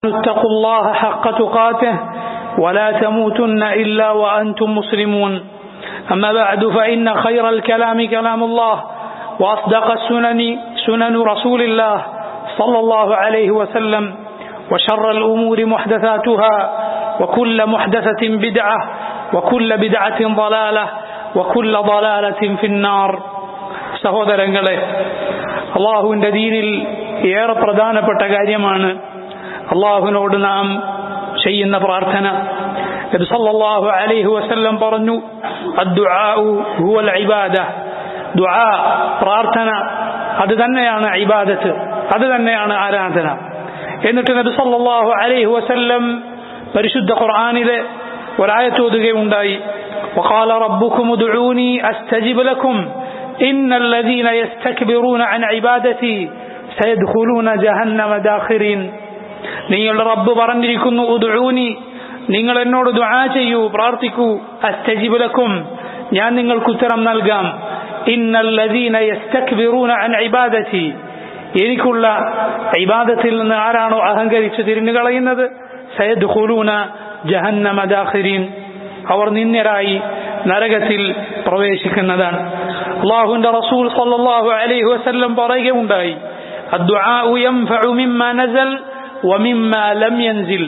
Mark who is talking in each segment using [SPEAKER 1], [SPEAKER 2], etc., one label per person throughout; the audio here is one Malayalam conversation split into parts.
[SPEAKER 1] اتقوا الله حق تقاته ولا تموتن إلا وأنتم مسلمون أما بعد فإن خير الكلام كلام الله وأصدق السنن سنن رسول الله صلى الله عليه وسلم وشر الأمور محدثاتها وكل محدثة بدعة وكل بدعة ضلالة وكل ضلالة في النار സഹോദരങ്ങളെ അള്ളാഹുവിൻ്റെ ദീനിൽ ഏറെ പ്രധാനപ്പെട്ട കാര്യമാണ് അള്ളാഹുവിനോട് നാം ചെയ്യുന്ന പ്രാർത്ഥന നബി സല്ലല്ലാഹു അലൈഹി വസല്ലം പറഞ്ഞു അദ്ദുആഉ ഹുവൽ ഇബാദ ദുആ പ്രാർത്ഥന അത് തന്നെയാണ് ഇബാദത്ത് അത് തന്നെയാണ് ആരാധന എന്നിട്ട് നബി സല്ലല്ലാഹു അലൈഹി വസല്ലം പരിശുദ്ധ ഖുർആനിലെ ഒരായത്ത് ഓതുകയുണ്ടായി وقال ربكم ادعوني استجب لكم ان الذين يستكبرون عن عبادتي سيدخلون جهنم داخرين നിങ്ങളുടെ റബ്ബ് പറഞ്ഞിരിക്കുന്നു ഉദ്ഊനി നിങ്ങൾ എന്നോട് ദുആ ചെയ്യൂ പ്രാർത്ഥിക്കൂ അസ്തജിബുലക്കും ഞാൻ നിങ്ങൾക്ക് ഉത്തരം നൽകാം ഇന്നല്ലദീന യസ്തക്ബിറൂന അൻ ഇബാദതി എനിക്കുള്ള ഇബാദത്തിൽ നിന്ന് ആരാണോ അഹങ്കരിച്ച് തിരിഞ്ഞു കളയുന്നത് സയദ്ഖുലൂന ജഹന്നമ ദാഖിരീൻ അവർ നിന്ദ്യരായി നരകത്തിൽ പ്രവേശിക്കുന്നതാണ് അള്ളാഹുവിന്റെ റസൂൽ സല്ലല്ലാഹു അലൈഹി വസല്ലം പറയുകയുണ്ടായി الدعاء ينفع مما نزل ومما لم ينزل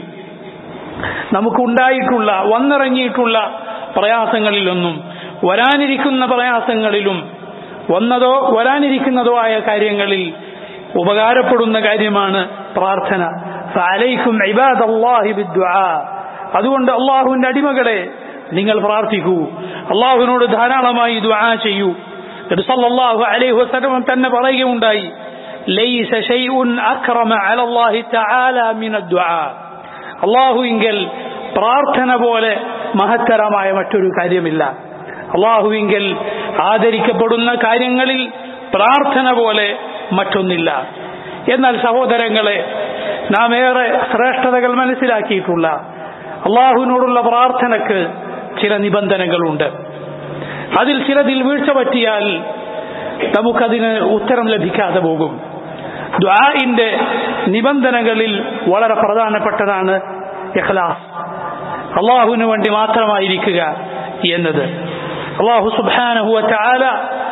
[SPEAKER 1] നമുക്കുണ്ടായിട്ടുള്ള വന്നിറങ്ങിയിട്ടുള്ള പ്രയാസങ്ങളിലൊന്നും വരാനിരിക്കുന്ന പ്രയാസങ്ങളിലും വന്നതോ വരാനിരിക്കുന്നതോ ആയ കാര്യങ്ങളിൽ ഉപകാരപ്പെടുന്ന കാര്യമാണ് പ്രാർത്ഥന ഫഅലൈക്കും ഇബാദല്ലാഹി ബിദ്ദുആ അതുകൊണ്ട് അള്ളാഹുവിന്റെ അടിമകളെ നിങ്ങൾ പ്രാർത്ഥിക്കൂ അള്ളാഹുവിനോട് ധാരാളമായി ദുആ ചെയ്യൂ നബി സല്ലല്ലാഹു അലൈഹി വസല്ലം തന്നെ പറയുകയുണ്ടായി ലൈസ ഷൈഉൻ അക്രമ അലല്ലാഹി തആല മിന ദുആ അള്ളാഹുവിങ്കൽ പ്രാർത്ഥന പോലെ മഹത്തരമായ മറ്റൊരു കാര്യമില്ല അള്ളാഹുവിങ്കൽ ആദരിക്കപ്പെടുന്ന കാര്യങ്ങളിൽ പ്രാർത്ഥന പോലെ മറ്റൊന്നില്ല എന്നാൽ സഹോദരങ്ങളെ നാം ഏറെ ശ്രേഷ്ഠതകൾ മനസ്സിലാക്കിയിട്ടുള്ള അള്ളാഹുവിനോടുള്ള പ്രാർത്ഥനക്ക് ചില നിബന്ധനകളുണ്ട് അതിൽ ചിലതിൽ വീഴ്ച പറ്റിയാൽ നമുക്കതിന് ഉത്തരം ലഭിക്കാതെ പോകും ദ്വാഇന്റെ നിബന്ധനകളിൽ വളരെ പ്രധാനപ്പെട്ടതാണ് ഇഖ്ലാസ് അള്ളാഹുവിന് വേണ്ടി മാത്രമായിരിക്കുക എന്നത് അള്ളാഹു സുബാനഹു ചാല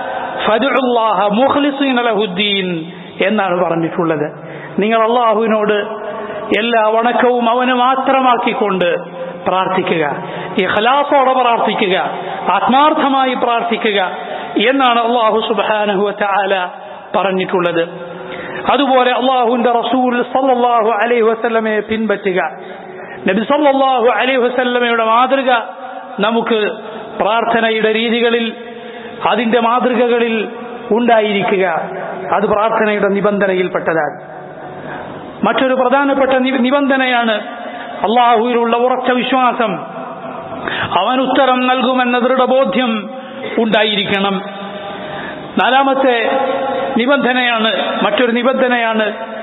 [SPEAKER 1] ഫദുല്ലാഹ മുഖ്ലിസീന ലഹുദ്ദീൻ എന്നാണ് പറഞ്ഞിട്ടുള്ളത് നിങ്ങൾ അള്ളാഹുവിനോട് എല്ലാ വണക്കവും അവന് മാത്രമാക്കിക്കൊണ്ട് പ്രാർത്ഥിക്കുക ഇഖ്ലാസോടെ പ്രാർത്ഥിക്കുക ആത്മാർത്ഥമായി പ്രാർത്ഥിക്കുക എന്നാണ് അള്ളാഹു സുബാനഹു ചാല പറഞ്ഞിട്ടുള്ളത് അതുപോലെ അള്ളാഹുവിന്റെ റസൂൽ സല്ലല്ലാഹു അലൈഹി വസല്ലമയെ പിൻപറ്റുക നബി സല്ലല്ലാഹു അലൈഹി വസല്ലമയുടെ മാതൃക നമുക്ക് പ്രാർത്ഥനയുടെ രീതികളിൽ അതിന്റെ മാതൃകകളിൽ ഉണ്ടായിരിക്കുക അത് പ്രാർത്ഥനയുടെ നിബന്ധനയിൽപ്പെട്ടതാണ് മറ്റൊരു പ്രധാനപ്പെട്ട നിബന്ധനയാണ് അള്ളാഹുവിലുള്ള ഉറച്ച വിശ്വാസം അവൻ ഉത്തരം നൽകുമെന്ന ദൃഢബോധ്യം ഉണ്ടായിരിക്കണം നാലാമത്തെ നിബന്ധനയാണ് മറ്റൊരു നിബന്ധനയാണ്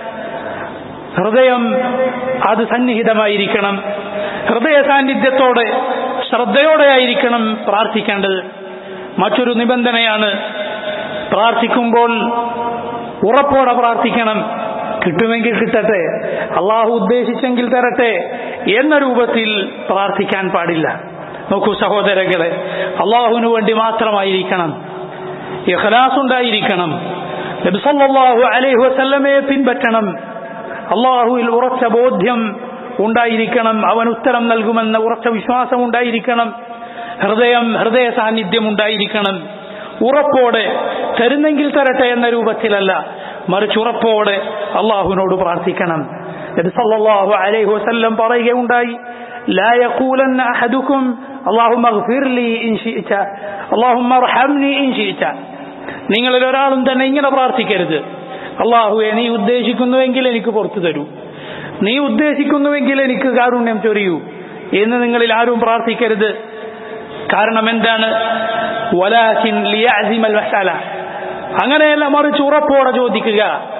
[SPEAKER 1] ഹൃദയം അത് സന്നിഹിതമായിരിക്കണം ഹൃദയ സാന്നിധ്യത്തോടെ ശ്രദ്ധയോടെ ആയിരിക്കണം പ്രാർത്ഥിക്കേണ്ടത് മറ്റൊരു നിബന്ധനയാണ് പ്രാർത്ഥിക്കുമ്പോൾ ഉറപ്പോടെ പ്രാർത്ഥിക്കണം കിട്ടുമെങ്കിൽ കിട്ടട്ടെ അള്ളാഹു ഉദ്ദേശിച്ചെങ്കിൽ തരട്ടെ എന്ന രൂപത്തിൽ പ്രാർത്ഥിക്കാൻ പാടില്ല നോക്കൂ സഹോദരങ്ങളെ അള്ളാഹുവിനു വേണ്ടി മാത്രമായിരിക്കണം ഇഖ്ലാസ് ഉണ്ടായിരിക്കണം നബി സല്ലല്ലാഹു അലൈഹി വസല്ലമയെ പിൻപറ്റണം അള്ളാഹുവിൽ ഉറച്ച ബോധ്യം ഉണ്ടായിരിക്കണം അവൻ ഉത്തരം നൽകുമെന്ന ഉറച്ച വിശ്വാസം ഉണ്ടായിരിക്കണം ഹൃദയം ഹൃദയ സാന്നിധ്യം ഉണ്ടായിരിക്കണം ഉറപ്പോടെ തരുന്നെങ്കിൽ തരട്ടെ എന്ന രൂപത്തിലല്ല മറിച്ച് ഉറപ്പോടെ അള്ളാഹുവിനോട് പ്രാർത്ഥിക്കണം നബി സല്ലല്ലാഹു അലൈഹി വസല്ലം പറയുകയുണ്ടായി لا يقولن أحدكم اللهم اغفر لي إن شئت اللهم ارحمني إن شئت നിങ്ങളിൽ ഒരാളും തന്നെ ഇങ്ങനെ പ്രാർത്ഥിക്കരുത് അള്ളാഹുവെ നീ ഉദ്ദേശിക്കുന്നുവെങ്കിൽ എനിക്ക് പുറത്തു തരൂ നീ ഉദ്ദേശിക്കുന്നുവെങ്കിൽ എനിക്ക് കാരുണ്യം ചൊരിയൂ എന്ന് നിങ്ങളിൽ ആരും പ്രാർത്ഥിക്കരുത് കാരണം എന്താണ് വലാസിൻ ലിയാസിമൽ മസാല അങ്ങനെയല്ല മറിച്ച് ഉറപ്പോടെ ചോദിക്കുക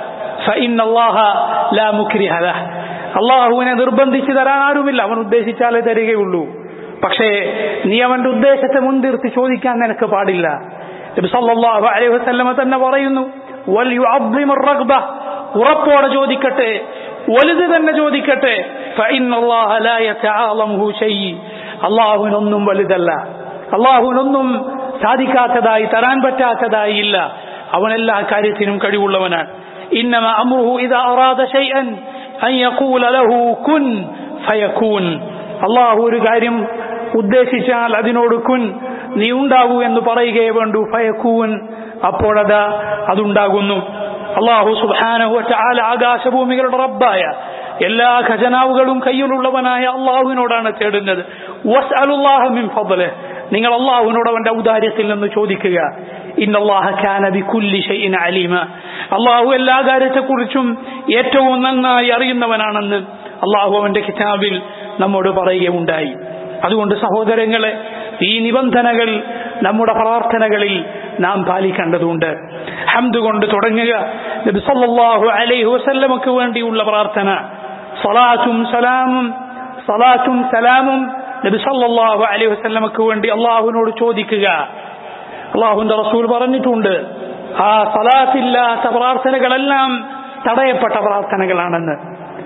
[SPEAKER 1] അള്ളാഹുവിനെ നിർബന്ധിച്ചു തരാൻ ആരുമില്ല അവൻ ഉദ്ദേശിച്ചാലേ തരികയുള്ളൂ പക്ഷേ നീ അവന്റെ ഉദ്ദേശത്തെ മുൻനിർത്തി ചോദിക്കാൻ നിനക്ക് പാടില്ല സല്ലല്ലാഹു അലൈഹി വസല്ലമ തന്നെ പറയുന്നു ഉറപ്പോടെ ചോദിക്കട്ടെ വലുത് തന്നെ ചോദിക്കട്ടെ فإن الله لا يتعاظمه شيء അള്ളാഹുവിനൊന്നും വലുതല്ല അള്ളാഹുവിനൊന്നും സാധിക്കാത്തതായി തരാൻ പറ്റാത്തതായി ഇല്ല അവൻ എല്ലാ കാര്യത്തിനും കഴിവുള്ളവനാണ് ഇന്നമ അമ്രുഹു ഇദാ അറാദ ശൈഅൻ അൻ യഖൂല ലഹു കുൻ ഫയകൂൻ അള്ളാഹു ഒരു കാര്യം ഉദ്ദേശിച്ചാൽ അതിനോട് കുൻ നീ ഉണ്ടാകൂ എന്ന് പറയുകയേ വേണ്ടൂ ഫയക്കൂൻ അപ്പോഴതാ അതുണ്ടാകുന്നു അള്ളാഹു സുബാനഹു ചാല ആകാശഭൂമികളുടെ റബ്ബായ എല്ലാ ഖജനാവുകളും കയ്യിലുള്ളവനായ അള്ളാഹുവിനോടാണ് തേടുന്നത് വസ് അലുല്ലാഹമിൻ ഫضله നിങ്ങൾ അള്ളാഹുവിനോട് അവന്റെ ഔദാര്യത്തിൽ നിന്ന് ചോദിക്കുക ഇന്നല്ലാഹ കാന ബികുല്ലി ഷൈഇൻ അലീമ അള്ളാഹു എല്ലാ കാര്യത്തെക്കുറിച്ചും ഏറ്റവും നന്നായി അറിയുന്നവനാണെന്ന് അള്ളാഹു അവന്റെ കിതാബിൽ നമ്മോട് പറയുകയുണ്ടായി അതുകൊണ്ട് സഹോദരങ്ങളെ ഈ നിബന്ധനകൾ നമ്മുടെ പ്രാർത്ഥനകളിൽ നാം പാലിക്കേണ്ടതുണ്ട് ഹംദ് കൊണ്ട് തുടങ്ങുക നബി സല്ലല്ലാഹു അലൈഹി വസല്ലമക്ക് വേണ്ടിയുള്ള പ്രാർത്ഥന സലാത്തും സലാമും സലാത്തും സലാമും നബി സല്ലല്ലാഹു അലൈഹി വസല്ലമക്ക് വേണ്ടി അള്ളാഹുവിനോട് ചോദിക്കുക അള്ളാഹുവിന്റെ റസൂൽ പറഞ്ഞിട്ടുണ്ട് ആ സലാത്തില്ലാത്ത പ്രാർത്ഥനകളെല്ലാം തടയപ്പെട്ട പ്രാർത്ഥനകളാണെന്ന്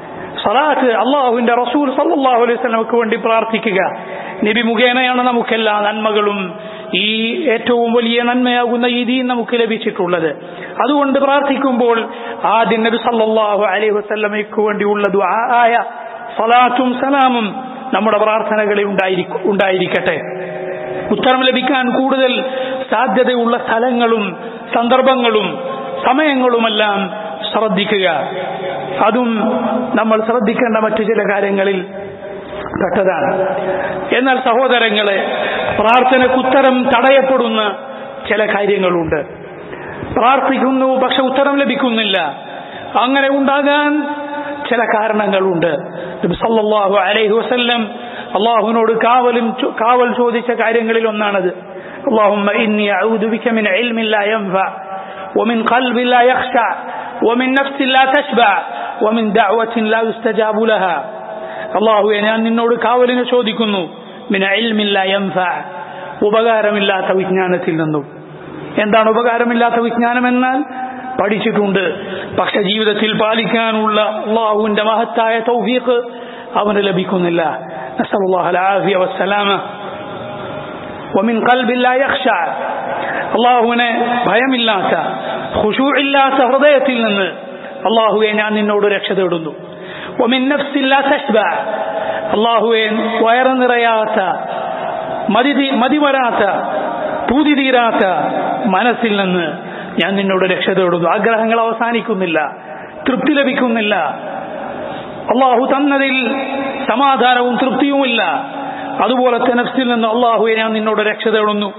[SPEAKER 1] സലാത്ത് അള്ളാഹുവിന്റെ റസൂൽ സല്ലല്ലാഹു അലൈഹി വസല്ലമക്ക് വേണ്ടി പ്രാർത്ഥിക്കുക നബി മുഖേനയാണ് നമുക്കെല്ലാ നന്മകളും ഈ ഏറ്റവും വലിയ നന്മയാകുന്ന ഈ ദീൻ നമുക്ക് ലഭിച്ചിട്ടുള്ളത് അതുകൊണ്ട് പ്രാർത്ഥിക്കുമ്പോൾ ആദ്യം നബി സല്ലല്ലാഹു അലൈഹി വസല്ലമയ്ക്ക് വേണ്ടിയുള്ള ദുആയ സലാത്തും സലാമും നമ്മുടെ പ്രാർത്ഥനകളിൽ ഉണ്ടായിരിക്കട്ടെ ഉത്തരം ലഭിക്കാൻ കൂടുതൽ സാധ്യതയുള്ള സ്ഥലങ്ങളും സന്ദർഭങ്ങളും സമയങ്ങളുമെല്ലാം ശ്രദ്ധിക്കുക അതും നമ്മൾ ശ്രദ്ധിക്കേണ്ട മറ്റു ചില കാര്യങ്ങളിൽ പെട്ടതാണ് എന്നാൽ സഹോദരങ്ങളെ പ്രാർത്ഥനക്കുത്തരം തടയപ്പെടുന്ന ചില കാര്യങ്ങളുണ്ട് പ്രാർത്ഥിക്കുന്നു പക്ഷെ ഉത്തരം ലഭിക്കുന്നില്ല അങ്ങനെ ഉണ്ടാകാൻ ചില കാരണങ്ങളുണ്ട് സല്ലല്ലാഹു അലൈഹി വസല്ലം അള്ളാഹുവിനോട് കാവലും കാവൽ ചോദിച്ച കാര്യങ്ങളിൽ ഒന്നാണത് اللهم إني أعوذ بك من علم لا ينفع ومن قلب لا يخشع ومن نفس لا تشبع ومن دعوة لا يستجاب لها അള്ളാഹുവെ ഞാൻ നിന്നോട് കാവലിനെ ചോദിക്കുന്നു മിന ഇൽമില്ല യംഫ ഉപകാരമില്ലാത്ത വിജ്ഞാനത്തിൽ നിന്നും എന്താണ് ഉപകാരമില്ലാത്ത വിജ്ഞാനം എന്നാൽ പഠിച്ചിട്ടുണ്ട് പക്ഷെ ജീവിതത്തിൽ പാലിക്കാനുള്ള അള്ളാഹുവിന്റെ മഹത്തായ തൗഫീഖ് അവന് ലഭിക്കുന്നില്ല ومن قلب لا يخشع അള്ളാഹുവിനെ ഭയമില്ലാത്ത ഖുശൂഇല്ലാത്ത ഹൃദയത്തിൽ നിന്ന് അള്ളാഹുവെ ഞാൻ നിന്നോട് രക്ഷ തേടുന്നു ومن نفس لا تشبع അള്ളാഹുവെ വയറ് നിറയാത്ത മതി മതി വരാത്ത പൂതി തീരാത്ത മനസ്സിൽ നിന്ന് ഞാൻ നിന്നോട് രക്ഷ തേടുന്നു ആഗ്രഹങ്ങൾ അവസാനിക്കുന്നില്ല തൃപ്തി ലഭിക്കുന്നില്ല അള്ളാഹു തന്നതിൽ സമാധാനവും തൃപ്തിയുമില്ല അതുപോലത്തെ നഫ്സിൽ നിന്ന് അള്ളാഹുവെ ഞാൻ നിന്നോട് രക്ഷ തേടുന്നു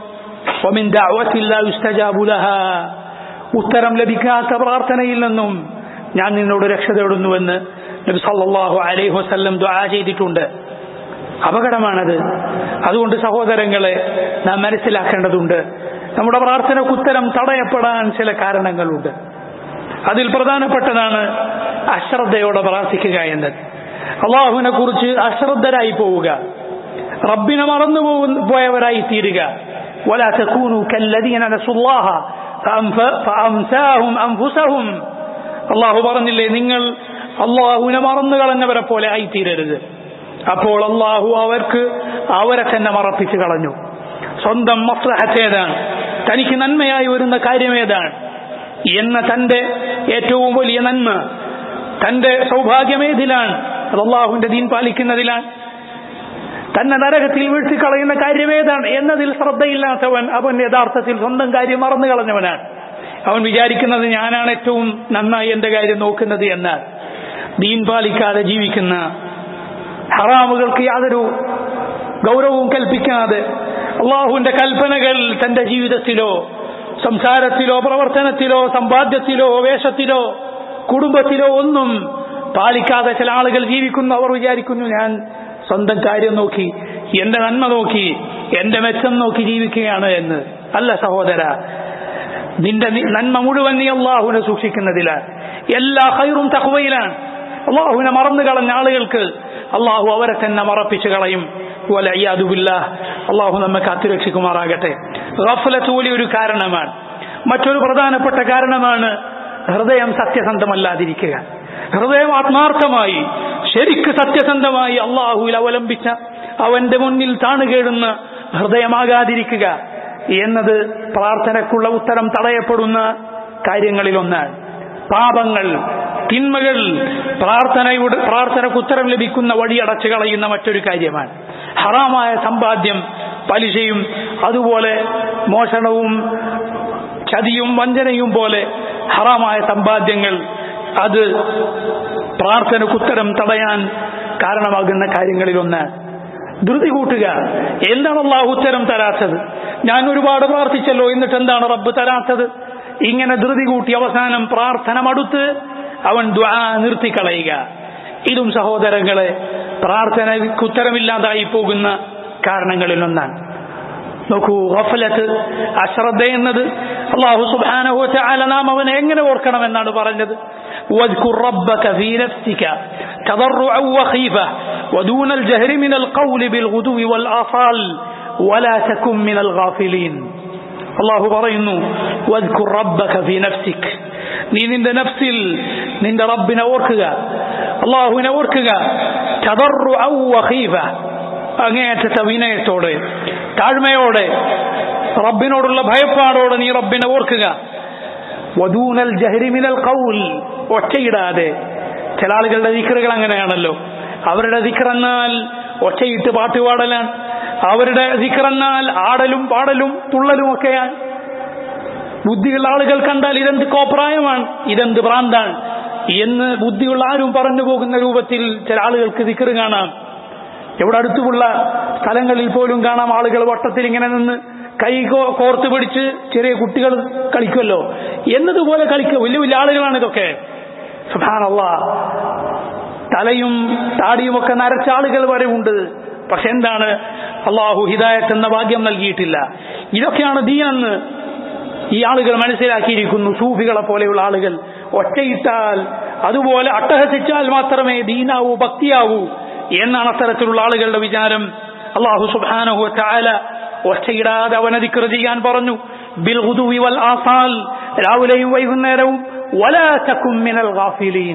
[SPEAKER 1] ഉത്തരം ലഭിക്കാത്ത പ്രാർത്ഥനയിൽ നിന്നും ഞാൻ നിന്നോട് രക്ഷ തേടുന്നുവെന്ന് നബി സല്ലല്ലാഹു അലൈഹി വസല്ലം ദുആ ചെയ്തിട്ടുണ്ട് അപകടമാണത് അതുകൊണ്ട് സഹോദരങ്ങളെ നാം മനസ്സിലാക്കേണ്ടതുണ്ട് നമ്മുടെ പ്രാർത്ഥനയ്ക്ക് ഉത്തരം തടയപ്പെടാൻ ചില കാരണങ്ങളുണ്ട് അതിൽ പ്രധാനപ്പെട്ടതാണ് അശ്രദ്ധയോടെ പ്രാർത്ഥിക്കുക എന്നത് അള്ളാഹുവിനെ കുറിച്ച് അശ്രദ്ധരായി പോവുക റബ്ബിനെ മറന്നു പോയവരായി തീരുക ولا تكونوا كالذين نسوا الله فأنساهم أنفسهم അള്ളാഹു പറഞ്ഞില്ലേ നിങ്ങൾ അള്ളാഹുവിനെ മറന്നു കളഞ്ഞവരെ പോലെ ആയിത്തീരരുത് അപ്പോൾ അള്ളാഹു അവർക്ക് അവരെ തന്നെ മറപ്പിച്ചു കളഞ്ഞു സ്വന്തം മസ്ലഹത്ത് ഏതാണ് തനിക്ക് നന്മയായി വരുന്ന കാര്യം ഏതാണ് എന്ന തന്റെ ഏറ്റവും വലിയ നന്മ തന്റെ സൗഭാഗ്യമേതിലാണ് അത് അള്ളാഹുവിന്റെ ദീൻ പാലിക്കുന്നതിലാണ് തന്നെ നരകത്തിൽ വീഴ്ത്തിക്കളയുന്ന കാര്യമേതാണ് എന്നതിൽ ശ്രദ്ധയില്ലാത്തവൻ അവൻ യഥാർത്ഥത്തിൽ സ്വന്തം കാര്യം മറന്നു കളഞ്ഞവനാണ് അവൻ വിചാരിക്കുന്നത് ഞാനാണ് ഏറ്റവും നന്നായി എന്റെ കാര്യം നോക്കുന്നത് എന്നാൽ ദീൻ പാലിക്കാതെ ജീവിക്കുന്ന ഹറാമുകൾക്ക് യാതൊരു ഗൗരവവും കൽപ്പിക്കാതെ അള്ളാഹുവിന്റെ കൽപ്പനകൾ തന്റെ ജീവിതത്തിലോ സംസാരത്തിലോ പ്രവർത്തനത്തിലോ സമ്പാദ്യത്തിലോ വേഷത്തിലോ കുടുംബത്തിലോ ഒന്നും പാലിക്കാതെ ചില ആളുകൾ ജീവിക്കുന്നു അവർ വിചാരിക്കുന്നു ഞാൻ സ്വന്തം കാര്യം നോക്കി എന്റെ നന്മ നോക്കി എന്റെ മെച്ചം നോക്കി ജീവിക്കുകയാണ് എന്ന് അല്ല സഹോദര നിന്റെ നന്മ മുഴുവൻ നീ അള്ളാഹുവിനെ സൂക്ഷിക്കുന്നതിലാണ് എല്ലാ ഹൈറും തഹ്വയിലാണ് അള്ളാഹുവിനെ മറന്നു കളഞ്ഞ ആളുകൾക്ക് അള്ളാഹു അവരെ തന്നെ മറപ്പിച്ചു കളയും അള്ളാഹു നമ്മെ കാത്തുരക്ഷിക്കുമാറാകട്ടെ ഗഫലത്ത് വലിയൊരു കാരണമാണ് മറ്റൊരു പ്രധാനപ്പെട്ട കാരണമാണ് ഹൃദയം സത്യസന്ധമല്ലാതിരിക്കുക ഹൃദയം ആത്മാർത്ഥമായി ശരിക്ക് സത്യസന്ധമായി അള്ളാഹുവിൽ അവലംബിച്ച അവന്റെ മുന്നിൽ താണുകേടുന്ന ഹൃദയമാകാതിരിക്കുക എന്നത് പ്രാർത്ഥനക്കുള്ള ഉത്തരം തടയപ്പെടുന്ന കാര്യങ്ങളിലൊന്നാണ് പാപങ്ങൾ തിന്മകൾ പ്രാർത്ഥനയുടെ പ്രാർത്ഥനയ്ക്ക് ഉത്തരം ലഭിക്കുന്ന വഴി അടച്ചു കളയുന്ന മറ്റൊരു കാര്യമാണ് ഹറാമായ സമ്പാദ്യം പലിശയും അതുപോലെ മോഷണവും ചതിയും വഞ്ചനയും പോലെ ഹറാമായ സമ്പാദ്യങ്ങൾ അത് പ്രാർത്ഥനയ്ക്ക് ഉത്തരം തടയാൻ കാരണമാകുന്ന കാര്യങ്ങളിലൊന്നാണ് ധൃതി കൂട്ടുക എന്താണ് അള്ളാഹു ഉത്തരം തരാത്തത് ഞാൻ ഒരുപാട് പ്രാർത്ഥിച്ചല്ലോ എന്നിട്ട് എന്താണ് റബ്ബ് തരാത്തത് ഇങ്ങനെ ധൃതി കൂട്ടി അവസാനം പ്രാർത്ഥന മടുത്ത് അവൻ ദ്വാ നിർത്തിക്കളയുക ഇതും സഹോദരങ്ങളെ പ്രാർത്ഥനയ്ക്ക് ഉത്തരമില്ലാതായി പോകുന്ന കാരണങ്ങളിൽ ഒന്നാണ് നോക്കൂ ഗഫലത്ത് അശ്രദ്ധ എന്നത് അള്ളാഹു സുബ്ഹാനഹു തആല നാം അവനെ എങ്ങനെ ഓർക്കണമെന്നാണ് പറഞ്ഞത് واذكر ربك في نفسك تضرعا وخيفة ودون الجهر من القول بالغدو والآصال ولا تكن من الغافلين الله പറയുന്നു واذكر ربك في نفسك നീ നിന്റെ നഫ്സിൽ നിന്റെ റബ്ബിനെ ഓർക്കുക അള്ളാഹുവിനെ ഓർക്കുക تضرعا وخيفة അങ്ങേയറ്റത്തെ വിനയത്തോടെ താഴ്മയോടെ റബ്ബിനോടുള്ള ഭയപ്പാടോടെ നീ റബ്ബിനെ ഓർക്കുക വധൂനൽ ജഹരിമിനൽ കൗൽ ഒറ്റയിടാതെ ചില ആളുകളുടെ ദിക്കറുകൾ അങ്ങനെയാണല്ലോ അവരുടെ ദിക്കറെന്നാൽ ഒറ്റയിട്ട് പാട്ടുപാടലാണ് അവരുടെ ദിക്കറെന്നാൽ ആടലും പാടലും തുള്ളലും ഒക്കെയാണ് ബുദ്ധിയുള്ള ആളുകൾ കണ്ടാൽ ഇതെന്ത് കോപ്രായമാണ് ഇതെന്ത് ഭ്രാന്താണ് എന്ന് ബുദ്ധിയുള്ള ആരും പറഞ്ഞു പോകുന്ന രൂപത്തിൽ ചില ആളുകൾക്ക് ദിക്കറ് കാണാം എവിടെ അടുത്തുമുള്ള സ്ഥലങ്ങളിൽ പോലും കാണാം ആളുകൾ വട്ടത്തിൽ ഇങ്ങനെ നിന്ന് കൈ കോ- കോർത്ത് പിടിച്ച് ചെറിയ കുട്ടികൾ കളിക്കുമല്ലോ എന്നതുപോലെ കളിക്കുക വലിയ വലിയ ആളുകളാണ് ഇതൊക്കെ സുബാനല്ല തലയും താടിയും ഒക്കെ നരച്ച ആളുകൾ വരെ ഉണ്ട് പക്ഷെ എന്താണ് അള്ളാഹു ഹിദായത്ത് എന്ന ഭാഗ്യം നൽകിയിട്ടില്ല ഇതൊക്കെയാണ് ദീനെന്ന് ഈ ആളുകൾ മനസ്സിലാക്കിയിരിക്കുന്നു സൂഫികളെ പോലെയുള്ള ആളുകൾ ഒറ്റയിട്ടാൽ അതുപോലെ അട്ടഹസിച്ചാൽ മാത്രമേ ദീനാവൂ ഭക്തിയാവൂ എന്നാണ് അത്തരത്തിലുള്ള ആളുകളുടെ വിചാരം അള്ളാഹു സുബാനഹു ചാല ഒറ്റയിടാതെ അവനധികൃ ചെയ്യാൻ പറഞ്ഞു ബിൽ ഹുദുവി വൽ ആസാൽ രാവിലെയും വൈകുന്നേരവും വലാ തകും മിനൽ ഗാഫിലീൻ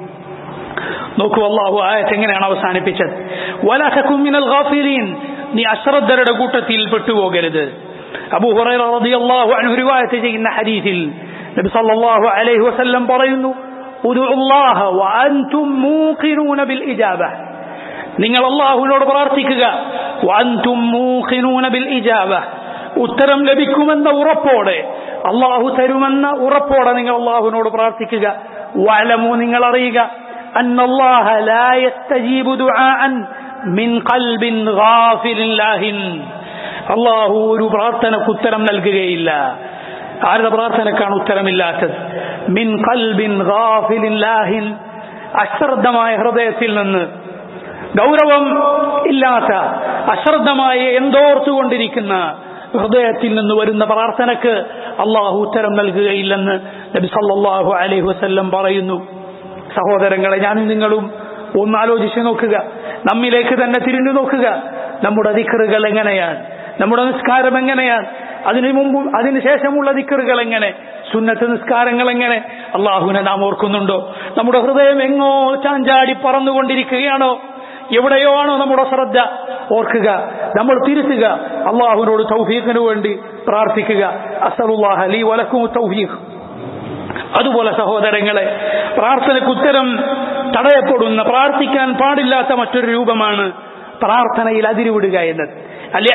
[SPEAKER 1] നോക്കൂ അള്ളാഹു ആയത്ത് എങ്ങനെയാണ് അവസാനിപ്പിച്ചത് വലാ തകും മിനൽ ഗാഫിലീൻ നീ അശ്രദ്ധരുടെ കൂട്ടത്തിൽ പെട്ടുപോകരുത് അബൂ ഹുറൈറ റളിയല്ലാഹു അൻഹു റിവായത്ത് ചെയ്യുന്ന ഹദീസിൽ നബി സല്ലല്ലാഹു അലൈഹി വസല്ലം പറയുന്നു ഉദുഅല്ലാഹ വഅൻതും മൂഖിനൂന ബിൽ ഇജാബ നിങ്ങൾ അള്ളാഹുവിനോട് പ്രാർത്ഥിക്കുക വഅൻതും മൂഖിനൂന ബിൽ ഇജാബ ഉത്തരം ലഭിക്കുമെന്ന ഉറപ്പോടെ അള്ളാഹു തരുമെന്ന ഉറപ്പോടെ നിങ്ങൾ അള്ളാഹുവിനോട് പ്രാർത്ഥിക്കുക വലമു നിങ്ങൾ അറിയുക أن الله لا يستجيب دعاء من قلب غافل لاهٍ അള്ളാഹു ഒരു പ്രാർത്ഥനക്ക് ഉത്തരം നൽകുകയില്ല ആരുടെ പ്രാർത്ഥനക്കാണ് ഉത്തരമില്ലാത്തത് മിൻ കൽബിൻ ഗാഫിലിൻ ലാഹിൻ അശ്രദ്ധമായ ഹൃദയത്തിൽ നിന്ന് ഗൗരവം ഇല്ലാത്ത അശ്രദ്ധമായി എന്തോർത്തുകൊണ്ടിരിക്കുന്ന ഹൃദയത്തിൽ നിന്ന് വരുന്ന പ്രാർത്ഥനക്ക് അള്ളാഹു ഉത്തരം നൽകുകയില്ലെന്ന് നബി സല്ലല്ലാഹു അലൈഹി വസല്ലം പറയുന്നു സഹോദരങ്ങളെ ഞാനും നിങ്ങളും ഒന്ന് ആലോചിച്ച് നോക്കുക നമ്മിലേക്ക് തന്നെ തിരിഞ്ഞു നോക്കുക നമ്മുടെ ദിക്കറുകൾ എങ്ങനെയാണ് നമ്മുടെ നിസ്കാരം എങ്ങനെയാണ് അതിനു മുമ്പും അതിനുശേഷമുള്ള ദിക്കറുകൾ എങ്ങനെ സുന്നത്ത് നിസ്കാരങ്ങൾ എങ്ങനെ അള്ളാഹുവിനെ നാം ഓർക്കുന്നുണ്ടോ നമ്മുടെ ഹൃദയം എങ്ങോ ചാഞ്ചാടി പറന്നുകൊണ്ടിരിക്കുകയാണോ എവിടെയോ ആണോ നമ്മുടെ ശ്രദ്ധ ഓർക്കുക നമ്മൾ തിരുത്തുക അള്ളാഹുവിനോട് തൗഫീഖിനു വേണ്ടി പ്രാർത്ഥിക്കുക അസലുല്ലാഹ് അലി വലക്കും തൗഫീഖ് അതുപോലെ സഹോദരങ്ങളെ പ്രാർത്ഥനയ്ക്ക് ഉത്തരം തടയപ്പെടുന്ന പ്രാർത്ഥിക്കാൻ പാടില്ലാത്ത മറ്റൊരു രൂപമാണ് പ്രാർത്ഥനയിൽ അതിരുവിടുക എന്നത് അല്ലെ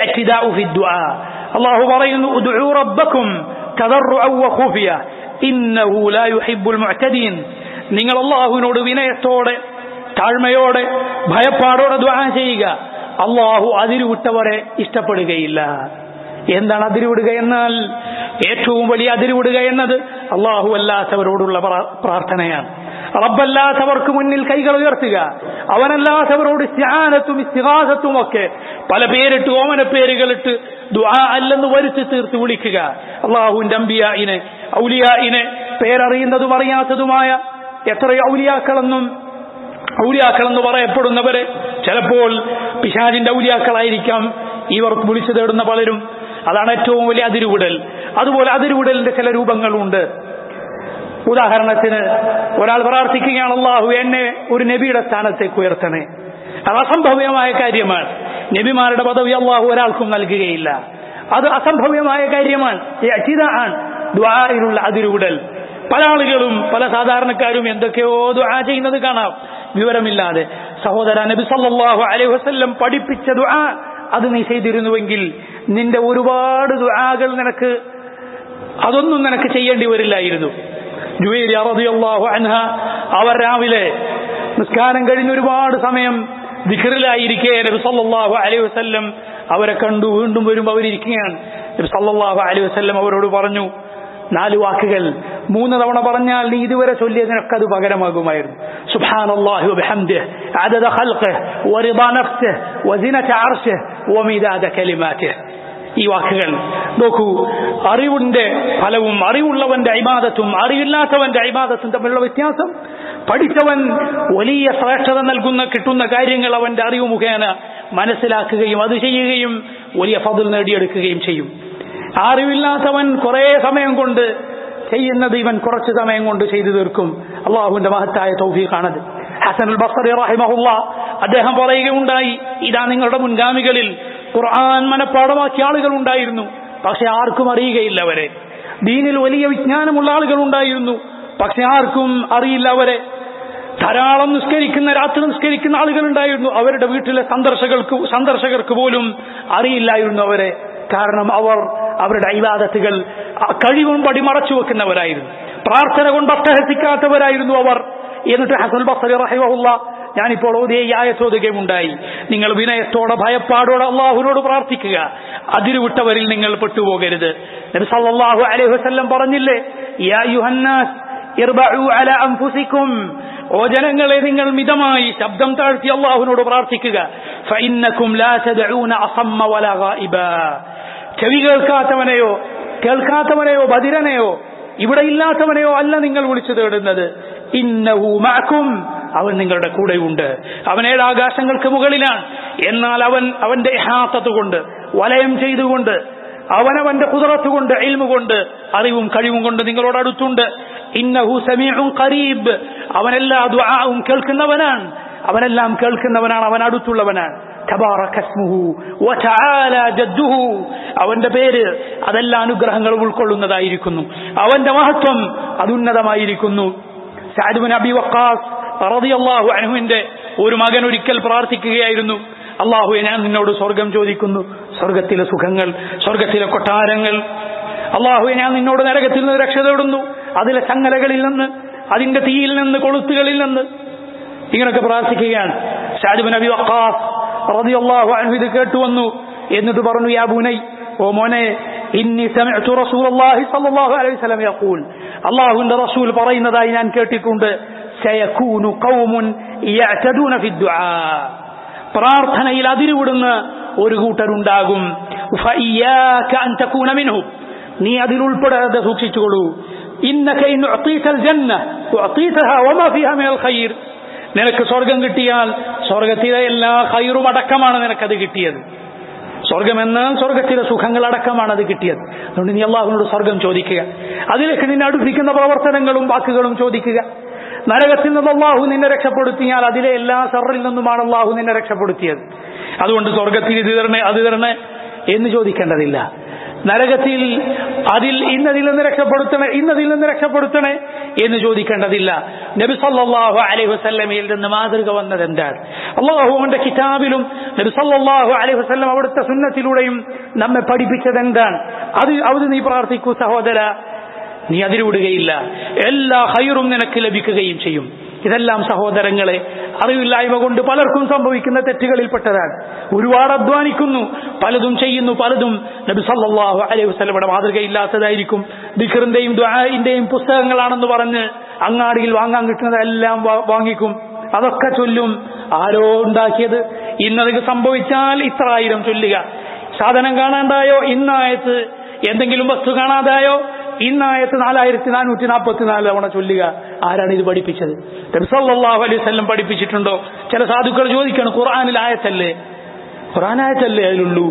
[SPEAKER 1] അള്ളാഹു പറയുന്നു ഉദ്ഉ റബ്ബക്കും തദർറുഅൻ വഖുഫിയ ഇന്നഹു ലാ യുഹിബ്ബുൽ മുഅ്തദീൻ നിങ്ങൾ അള്ളാഹുവിനോട് വിനയത്തോടെ താഴ്മയോടെ ഭയപ്പാടോടെ ദ്വാ ചെയ്യുക അള്ളാഹു അതിരുവിട്ടവരെ ഇഷ്ടപ്പെടുകയില്ല എന്താണ് അതിരുവിടുക എന്നാൽ ഏറ്റവും വലിയ അതിരുവിടുക എന്നത് അള്ളാഹു അല്ലാത്തവരോടുള്ള പ്രാ- പ്രാർത്ഥനയാണ് റബ്ബല്ലാത്തവർക്ക് മുന്നിൽ കൈകൾ ഉയർത്തുക അവനല്ലാത്തവരോട് സ്യാനത്തും ഇസ്തിഹാസത്തും ഒക്കെ പല പേരിട്ട് ഓമന പേരുകളിട്ട് ദുആ അല്ലെന്ന് വരുത്തി തീർത്ത് വിളിക്കുക അള്ളാഹുവിന്റെ അമ്പിയായിനെ ഔലിയായിനെ പേരറിയുന്നതും അറിയാത്തതുമായ എത്രയോ ഔലിയാക്കളെന്നും ഔലിയാക്കളെന്ന് പറയപ്പെടുന്നവരെ ചിലപ്പോൾ പിശാജിന്റെ ഔലിയാക്കളായിരിക്കാം ഇവർ വിളിച്ചു തേടുന്ന പലരും അതാണ് ഏറ്റവും വലിയ അതിരുവിടൽ അതുപോലെ അതിരുവിടലിന്റെ ചില രൂപങ്ങളുണ്ട് ഉദാഹരണത്തിന് ഒരാൾ പ്രാർത്ഥിക്കുകയാണ് അള്ളാഹു എന്നെ ഒരു നബിയുടെ സ്ഥാനത്തേക്ക് ഉയർത്തണേ അത് അസംഭവ്യമായ കാര്യമാണ് നബിമാരുടെ പദവി അള്ളാഹു ഒരാൾക്കും നൽകുകയില്ല അത് അസംഭവ്യമായ കാര്യമാണ് ആണ് ദ്വാരയിലുള്ള അതിരുവിടൽ പല ആളുകളും പല സാധാരണക്കാരും എന്തൊക്കെയോ ദുആ ചെയ്യുന്നത് കാണാം വിവരമില്ലാതെ സഹോദര നബി സല്ലല്ലാഹു അലൈഹി വസല്ലം പഠിപ്പിച്ച ദുആ അത് നീ ചെയ്തിരുന്നുവെങ്കിൽ നിന്റെ ഒരുപാട് ദുആകൾ നിനക്ക് അതൊന്നും നിനക്ക് ചെയ്യേണ്ടി വരില്ലായിരുന്നു ജുവൈരി റളിയല്ലാഹു അൻഹ അവർ രാവിലെ നിസ്കാരം കഴിഞ്ഞ് ഒരുപാട് സമയം ദിഖറിലായിരിക്കെ നബി സല്ലല്ലാഹു അലൈഹി വസല്ലം അവരെ കണ്ടു വീണ്ടും വരുമ്പോൾ അവരിയ്ക്കുകയാണ് നബി സല്ലല്ലാഹു അലൈഹി വസല്ലം അവരോട് പറഞ്ഞു നാല് വാക്കുകൾ മൂന്ന് തവണ പറഞ്ഞാൽ നീ ഇതുവരെ ചൊല്ലിയതിനൊക്കെ അത് പകരമാകുമായിരുന്നു സുബ്ഹാനല്ലാഹി വബിഹംദിഹി അദദ ഖൽഖിഹി വറിദാ നഫ്സിഹി വസിനത അർശിഹി വമിദാദ കലിമാതിഹി ഈ വാക്കുകൾ നോക്കൂ അറിവിന്റെ ഫലവും അറിവുള്ളവന്റെ അഭിമാദത്തും അറിവില്ലാത്തവന്റെ അഭിമാദത്തും തമ്മിലുള്ള വ്യത്യാസം പഠിച്ചവൻ വലിയ ശ്രേഷ്ഠത നൽകുന്ന കിട്ടുന്ന കാര്യങ്ങൾ അവന്റെ അറിവ് മുഖേന മനസ്സിലാക്കുകയും അത് ചെയ്യുകയും വലിയ ഫതിൽ നേടിയെടുക്കുകയും ചെയ്യും അറിവില്ലാത്തവൻ കുറെ സമയം കൊണ്ട് ചെയ്യുന്നത് ഇവൻ കുറച്ച് സമയം കൊണ്ട് ചെയ്തു തീർക്കും അള്ളാഹുവിന്റെ മഹത്തായ തൗഫീഖാണത് ഹസനുൽ ബസറി റഹിമഹുല്ല അദ്ദേഹം പറയുകയുണ്ടായി ഇതാ നിങ്ങളുടെ മുൻഗാമികളിൽ ഖുർആൻ മനഃപ്പാടമാക്കിയ ആളുകൾ ഉണ്ടായിരുന്നു പക്ഷെ ആർക്കും അറിയുകയില്ല അവരെ ദീനിൽ വലിയ വിജ്ഞാനമുള്ള ആളുകൾ ഉണ്ടായിരുന്നു പക്ഷെ ആർക്കും അറിയില്ല അവരെ ധാരാളം നിസ്കരിക്കുന്ന രാത്രി നിസ്കരിക്കുന്ന ആളുകൾ ഉണ്ടായിരുന്നു അവരുടെ വീട്ടിലെ സന്ദർശകർക്ക് സന്ദർശകർക്ക് പോലും അറിയില്ലായിരുന്നു അവരെ കാരണം അവർ അവരുടെ ഐവാദത്തുകൾ കഴിവും പടി മറച്ചു വെക്കുന്നവരായിരുന്നു പ്രാർത്ഥന കൊണ്ട് അട്ടഹസിക്കാത്തവരായിരുന്നു അവർ എന്നിട്ട് ഹസൽ ബസറി റഹിമഹുല്ല ഞാനിപ്പോൾ ഓതിയ ഈ ആയത്തോതുകയുണ്ടായി നിങ്ങൾ വിനയത്തോടെ ഭയപ്പാടോടെ അള്ളാഹുവിനോട് പ്രാർത്ഥിക്കുക അതിരുവിട്ടവരിൽ നിങ്ങൾ പെട്ടുപോകരുത് നബി സല്ലല്ലാഹു അലൈഹി വസല്ലം പറഞ്ഞില്ലേ യാ യുഹന്നാസ് ഇർബഉ അലാ അൻഫുസിക്കും ഓ ജനങ്ങളെ നിങ്ങൾ മിതമായി ശബ്ദം താഴ്ത്തി അള്ളാഹുവിനോട് പ്രാർത്ഥിക്കുക ഫഇന്നകും ലാ തദഊന അസമ്മ വലാ ഗായിബ ചെവി കേൾക്കാത്തവനെയോ കേൾക്കാത്തവനെയോ ബദിരനെയോ ഇവിടെ ഇല്ലാത്തവനെയോ അല്ല നിങ്ങൾ വിളിച്ചു തേടുന്നത് ഇന്നഹു മഅക്കും അവൻ നിങ്ങളുടെ കൂടെയുണ്ട് അവൻ ഏഴാകാശങ്ങൾക്ക് മുകളിലാണ് എന്നാൽ അവൻ അവന്റെ ഹാത്തത്ത് കൊണ്ട് വലയം ചെയ്തുകൊണ്ട് അവനവന്റെ കുതിരത്ത് കൊണ്ട് ഇൽമു കൊണ്ട് അറിവും കഴിവും കൊണ്ട് നിങ്ങളോട് അടുത്തുണ്ട് ഇന്നഹു സമീഉൻ ഖരീബ് അവനെല്ലാ ദുആവും കേൾക്കുന്നവനാണ് അവനെല്ലാം കേൾക്കുന്നവനാണ് അവൻ അടുത്തുള്ളവനാണ് അവന്റെ പേര് അതെല്ലാ അനുഗ്രഹങ്ങളും ഉൾക്കൊള്ളുന്നതായിരിക്കുന്നു അവന്റെ മഹത്വം അതുന്നതമായിരിക്കുന്നു സാദുബിൻ അബി വക്കാസ് റളിയല്ലാഹു അൻഹുവിന്റെ ഒരു മകൻ ഒരിക്കൽ പ്രാർത്ഥിക്കുകയായിരുന്നു അള്ളാഹുവെ ഞാൻ നിന്നോട് സ്വർഗം ചോദിക്കുന്നു സ്വർഗത്തിലെ സുഖങ്ങൾ സ്വർഗത്തിലെ കൊട്ടാരങ്ങൾ അള്ളാഹുവെ ഞാൻ നിന്നോട് നരകത്തിൽ നിന്ന് രക്ഷ തേടുന്നു അതിലെ ചങ്ങലകളിൽ നിന്ന് അതിന്റെ തീയിൽ നിന്ന് കൊളുത്തുകളിൽ നിന്ന് ഇങ്ങനൊക്കെ പ്രാർത്ഥിക്കുകയാണ് ഷാജുബിൻ അബി വക്കാസ് റളിയല്ലാഹു അൻഹു ഇത് കേട്ടുവന്നു എന്നിട്ട് പറഞ്ഞു യാ ബുനൈ ഓ മോനെ ഇന്നി സമിഅ്തു റസൂലുള്ളാഹി സ്വല്ലല്ലാഹു അലൈഹി വസല്ലം യഖൂൽ അല്ലാഹുവിന്റെ റസൂൽ പറയുന്നതായി ഞാൻ കേട്ടിട്ടുണ്ട് സയകൂനു ഖൗമുൻ യഅ്തദൂന ഫി ദുആ പ്രാർത്ഥനയിൽ അതിരുവിടുന്ന ഒരു കൂട്ടരുണ്ടാകും ഫഇയ്യാക അൻ തകൂന മിൻഹും നീ അതിൽ ഉൾപ്പെടാതെ സൂക്ഷിച്ചുകൊള്ളൂ ഇന്നക ഇൻ ഉഅതീതൽ ജന്ന ഉഅതീതഹാ വമാ ഫീഹാ മിനൽ ഖൈർ നിനക്ക് സ്വർഗം കിട്ടിയാൽ സ്വർഗത്തിലെ എല്ലാ ഹൈറും അടക്കമാണ് നിനക്കത് കിട്ടിയത് സ്വർഗമെന്നാൽ സ്വർഗത്തിലെ സുഖങ്ങൾ അടക്കമാണ് അത് കിട്ടിയത് അതുകൊണ്ട് നീ അള്ളാഹുവിനോട് സ്വർഗം ചോദിക്കുക അതിലേക്ക് നിന്നെ അടുപ്പിക്കുന്ന പ്രവർത്തനങ്ങളും വാക്കുകളും ചോദിക്കുക നരകത്തിൽ നിന്ന് അള്ളാഹു നിന്നെ രക്ഷപ്പെടുത്തിയാൽ അതിലെ എല്ലാ സറിൽ നിന്നുമാണ് അള്ളാഹു നിന്നെ രക്ഷപ്പെടുത്തിയത് അതുകൊണ്ട് സ്വർഗത്തിൽ ഇത് തരണേ അത് തരണേ എന്ന് ചോദിക്കേണ്ടതില്ല നരകത്തിൽ അതിൽ ഇന്നതിൽ നിന്ന് രക്ഷപ്പെടുത്തണേ ഇന്നതിൽ നിന്ന് രക്ഷപ്പെടുത്തണേ എന്ന് ചോദിക്കേണ്ടതില്ല നബി സല്ലല്ലാഹു അലൈഹി വസല്ലമയിൽ നിന്ന് മാതൃക വന്നത് എന്താണ് അള്ളാഹു അവന്റെ കിതാബിലും നബി സല്ലല്ലാഹു അലൈഹി വസല്ലം അവിടുത്തെ സുന്നത്തിലൂടെയും നമ്മെ പഠിപ്പിച്ചത് എന്താണ് അത് അത് നീ പ്രാർത്ഥിക്കൂ സഹോദര നീ അതിരുവിടുകയില്ല എല്ലാ ഹൈറും നിനക്ക് ലഭിക്കുകയും ചെയ്യും ഇതെല്ലാം സഹോദരങ്ങളെ അറിവില്ലായ്മ കൊണ്ട് പലർക്കും സംഭവിക്കുന്ന തെറ്റുകളിൽപ്പെട്ടതാണ് ഒരുപാട് അധ്വാനിക്കുന്നു പലതും ചെയ്യുന്നു പലതും നബി സല്ലല്ലാഹു അലൈഹി വസല്ലമയുടെ മാതൃകയില്ലാത്തതായിരിക്കും ദിഖറിന്റെയും ദ്വാഇന്റെയും പുസ്തകങ്ങളാണെന്ന് പറഞ്ഞ് അങ്ങാടിയിൽ വാങ്ങാൻ കിട്ടുന്നതെല്ലാം വാങ്ങിക്കും അതൊക്കെ ചൊല്ലും ആരോ ഉണ്ടാക്കിയത് ഇന്നതൊക്കെ സംഭവിച്ചാൽ ഇത്ര ആയിരം ചൊല്ലുക സാധനം കാണാണ്ടായോ ഇന്നായത്ത് എന്തെങ്കിലും വസ്തു കാണാതായോ ഇന്നായത്ത് നാലായിരത്തി നാനൂറ്റി നാൽപ്പത്തി നാല് തവണ ചൊല്ലുക ആരാണ് ഇത് പഠിപ്പിച്ചത് നബിസല്ലാഹു അലൈഹി വല്ലം പഠിപ്പിച്ചിട്ടുണ്ടോ ചില സാധുക്കൾ ചോദിക്കണം ഖുർആാനിൽ ആയത്തല്ലേ ഖുർആൻ ആയത്തല്ലേ അതിലുള്ളൂ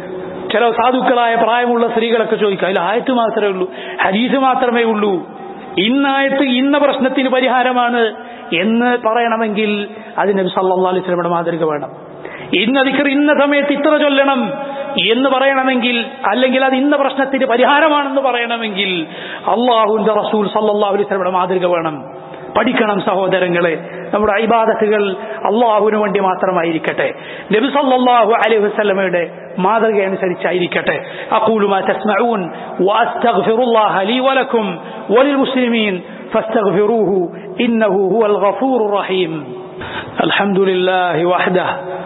[SPEAKER 1] ചില സാധുക്കളായ പ്രായമുള്ള സ്ത്രീകളൊക്കെ ചോദിക്കുക അതിൽ ആയത്ത് മാത്രമേ ഉള്ളൂ ഹരീസ് മാത്രമേ ഉള്ളൂ ഇന്നായത്ത് ഇന്ന പ്രശ്നത്തിന് പരിഹാരമാണ് എന്ന് പറയണമെങ്കിൽ അത് നബി സല്ലല്ലാഹു അലൈഹി വസല്ലമയുടെ മാതൃക വേണം ഇന്ന ദിക്ർ ഇന്ന സമയത്ത് ഇത്ര ചൊല്ലണം എന്ന് പറയണമെങ്കിൽ അല്ലെങ്കിൽ അത് ഇന്ന പ്രശ്നത്തിന് പരിഹാരമാണെന്ന് പറയണമെങ്കിൽ അള്ളാഹുവിന്റെ റസൂൽ സല്ലല്ലാഹു അലൈഹി വസല്ലമയുടെ മാതൃക വേണം പഠിക്കണം സഹോദരങ്ങളെ നമ്മുടെ ഇബാദത്തുകൾ അള്ളാഹുവിന് വേണ്ടി മാത്രമായിരിക്കട്ടെ നബി സല്ലല്ലാഹു അലൈഹി വസല്ലമയുടെ മാതൃക അനുസരിച്ചായിരിക്കട്ടെ അഖൂലു മാ തസ്മഊൻ വഅസ്തഗ്ഫിറുല്ലാഹ ലീ വലക്കും വലിൽ മുസ്ലിമീൻ فاستغفروه إنه هو الغفور الرحيم الحمد لله وحده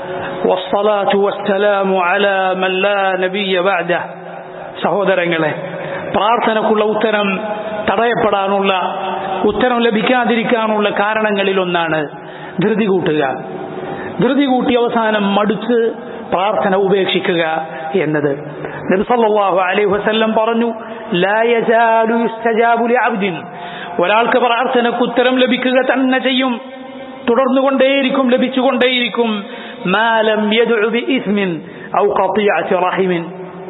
[SPEAKER 1] والصلاة والسلام على من لا نبي بعده സഹോദരങ്ങളെ പ്രാർത്ഥനക്കുള്ള ഉത്തരം തടയപ്പെടാനുള്ള ഉത്തരം ലഭിക്കാതിരിക്കാനുള്ള കാരണങ്ങളിലൊന്നാണ് ധൃതി കൂട്ടുക ധൃതി കൂട്ടി അവസാനം മടുത്ത് പ്രാർത്ഥന ഉപേക്ഷിക്കുക എന്നത് നബിസല്ലാഹു അലൈഹി വസല്ലം പറഞ്ഞു ലാ യസാലു യുസ്തജാബു ലിഅബ്ദിൻ ഒരാൾക്ക് പ്രാർത്ഥനക്ക് ഉത്തരം ലഭിക്കുക തന്നെ ചെയ്യും തുടർന്നുകൊണ്ടേയിരിക്കും ലഭിച്ചുകൊണ്ടേയിരിക്കും മാലം യദ്ഉ ബിഇസ്മിൻ ഔ ഖതിഅത്തി റഹിമിൻ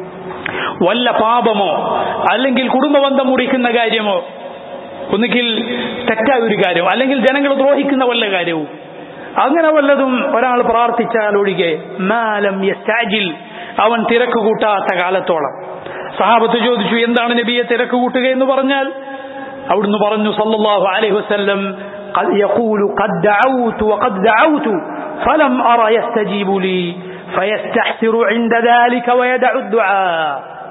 [SPEAKER 1] വല്ല പാപമോ അല്ലെങ്കിൽ കുടുംബബന്ധം മുറിക്കുന്ന കാര്യമോ ഒന്നുകിൽ തെറ്റായ ഒരു കാര്യം അല്ലെങ്കിൽ ജനങ്ങൾ ദ്രോഹിക്കുന്ന വല്ല കാര്യവും അങ്ങനെ വല്ലതും ഒരാൾ പ്രാർത്ഥിച്ചാൽ ഒഴികെ മാലം യസ്താജിൽ അവൻ തിരക്ക് കൂട്ടാത്ത കാലത്തോളം സഹാബത്ത് ചോദിച്ചു എന്താണ് നബിയെ തിരക്ക് കൂട്ടുക എന്ന് പറഞ്ഞാൽ അവിടുന്ന് പറഞ്ഞു സല്ലല്ലാഹു അലൈഹി വസല്ലം قد يقول قد دعوت وقد دعوت فلم أرى يستجيب لي فيستحسر عند ذلك ويدع الدعاء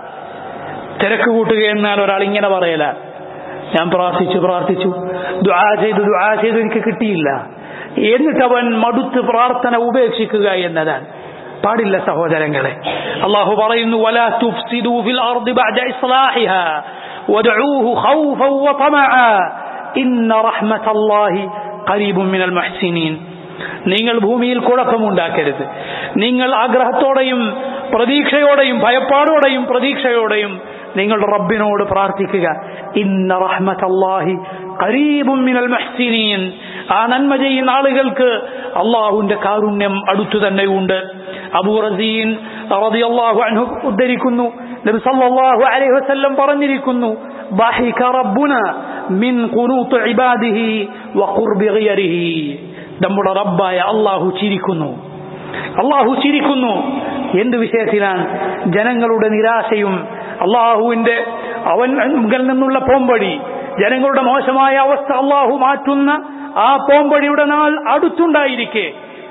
[SPEAKER 1] തിരക്ക് കൂട്ടുക എന്നാൽ ഒരാൾ ഇങ്ങനെ പറയല ഞാൻ പ്രാർത്ഥിച്ചു പ്രാർത്ഥിച്ചു ദുആ ചെയ്തു ദുആ ചെയ്തു എനിക്ക് കിട്ടിയില്ല എന്നിട്ട് അവൻ മടുത്ത് പ്രാർത്ഥന ഉപേക്ഷിക്കുക എന്നതാണ് പാടില്ല സഹോദരങ്ങളെ അള്ളാഹു പറയുന്നു വലാ തുഫ്സിദു ഫിൽ അർദി ബഅദ ഇസ്ലാഹിഹാ വദ്ഉഹു ഖൗഫൻ വതമആ ഇന്ന റഹ്മത്തല്ലാഹി ഖരീബുൻ മിനൽ മുഹ്സിനീൻ നിങ്ങൾ ഭൂമിയിൽ കുഴപ്പമുണ്ടാക്കരുത് നിങ്ങൾ ആഗ്രഹത്തോടെയും പ്രതീക്ഷയോടെയും ഭയപ്പാടോടെയും പ്രതീക്ഷയോടെയും നിങ്ങളുടെ റബ്ബിനോട് പ്രാർത്ഥിക്കുക ഇന്ന റഹ്മത്തല്ലാഹി ഖരീബുൻ മിനൽ മുഹ്സിനീൻ ആ നന്മ ചെയ്യുന്ന ആളുകൾക്ക് അള്ളാഹുവിന്റെ കാരുണ്യം അടുത്തു തന്നെയുണ്ട് അബൂ റസീൻ റളിയല്ലാഹു അൻഹു ഉദ്ധരിക്കുന്നു നബി സല്ലല്ലാഹു അലൈഹി വസല്ലം പറഞ്ഞിരിക്കുന്നു ضحك ربنا من قنوط عباده وقرب غيره നമ്മുടെ റബ്ബായ അള്ളാഹു ചിരിക്കുന്നു അള്ളാഹു ചിരിക്കുന്നു എന്ത് വിഷയത്തിലാണ് ജനങ്ങളുടെ നിരാശയും അള്ളാഹുവിന്റെ അവൻ മുകളിൽ നിന്നുള്ള പോംവഴി ജനങ്ങളുടെ മോശമായ അവസ്ഥ അള്ളാഹു മാറ്റുന്ന ആ പോംവഴിയുടെ നാൾ അടുത്തുണ്ടായിരിക്കെ